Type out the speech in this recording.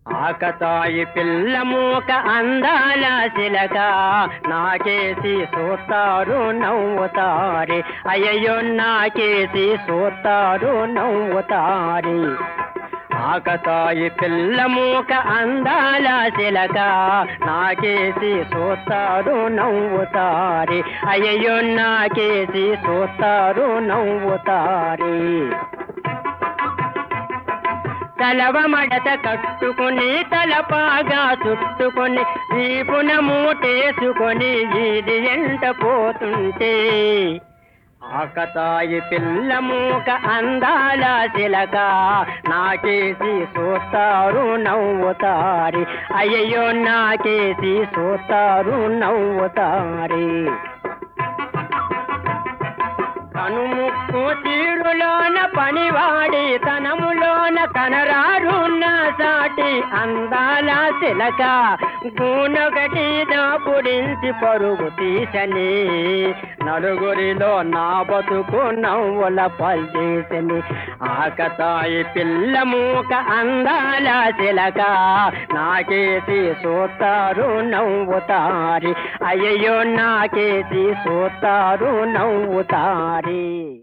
ఆకతాయి పిల్ల మూక అందాల శిలక నాకేసి సూతారు నవ్వుతారి అయ్యో నాకేసి సూతారు నవ్వుతారి ఆకతాయి పిల్ల మూక అందాల శిలక నాకేసి సూతారు నవ్వుతారి అయ్యో నాకేసి సూతారు నవ్వుతారి తలవ మడత కట్టుకుని తలపాగా చుట్టుకొని వీపున మూటేసుకొని ఇది ఎంట పోతుంటే ఆకతాయి పిల్ల మూక అందాల శిలక నాకేసి చూస్తారు నవ్వుతారి అయ్యో నాకేసి చూస్తారు నవ్వుతారి కనుముక్కు తీరులోన పనివాడి తనములోన కనరారున్న సాటి అందాల శిలక గూనొకటి దాపుడించి పరుగు తీసని నలుగురిలో నా బతుకు నవ్వుల పల్చేసని ఆకతాయి పిల్ల మూక అందాల శిలక నాకేసి సూతారు నవ్వుతారి అయ్యో నాకేసి సూతారు నవ్వుతారి